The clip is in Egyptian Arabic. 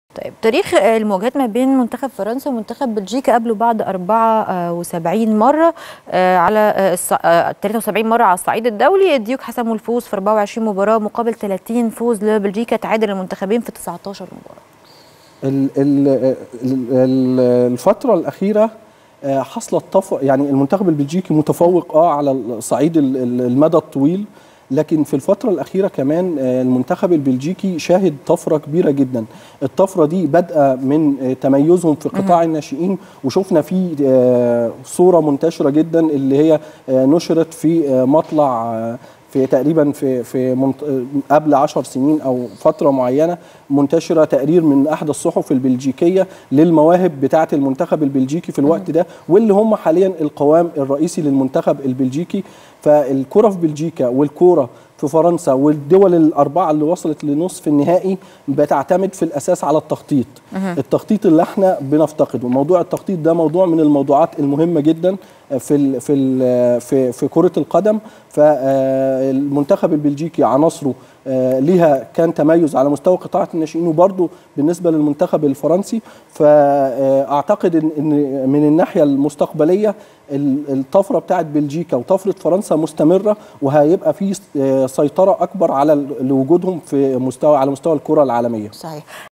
طيب تاريخ المواجهات ما بين منتخب فرنسا ومنتخب بلجيكا قابلوا بعض 74 مرة آه، على آه، الص- آه، 73 مرة على الصعيد الدولي الديوك حسموا الفوز في 24 مباراة مقابل 30 فوز لبلجيكا تعادل المنتخبين في 19 مباراة ال- ال- ال- الفترة الأخيرة آه، حصلت طف يعني المنتخب البلجيكي متفوق اه على الصعيد ال- ال- المدى الطويل لكن في الفترة الأخيرة كمان آه، المنتخب البلجيكي شاهد طفرة كبيرة جدا الطفرة دي بادئة من آه، تميزهم في قطاع الناشئين وشفنا في آه، صورة منتشرة جدا اللي هي آه، نشرت في آه، مطلع آه، في تقريبا في في منط... قبل 10 سنين او فتره معينه منتشره تقرير من احد الصحف البلجيكيه للمواهب بتاعه المنتخب البلجيكي في الوقت ده واللي هم حاليا القوام الرئيسي للمنتخب البلجيكي فالكره في بلجيكا والكوره في فرنسا والدول الاربعه اللي وصلت لنصف النهائي بتعتمد في الاساس على التخطيط التخطيط اللي احنا بنفتقده موضوع التخطيط ده موضوع من الموضوعات المهمه جدا في ال في ال في في كره القدم فالمنتخب البلجيكي عناصره آه، ليها كان تميز على مستوى قطاع الناشئين وبرضه بالنسبه للمنتخب الفرنسي فاعتقد ان إن من الناحيه المستقبليه ال- الطفره بتاعت بلجيكا وطفره فرنسا مستمره وهيبقى في آه، سيطره اكبر على ال- لوجودهم في مستوى على مستوى الكره العالميه صحيح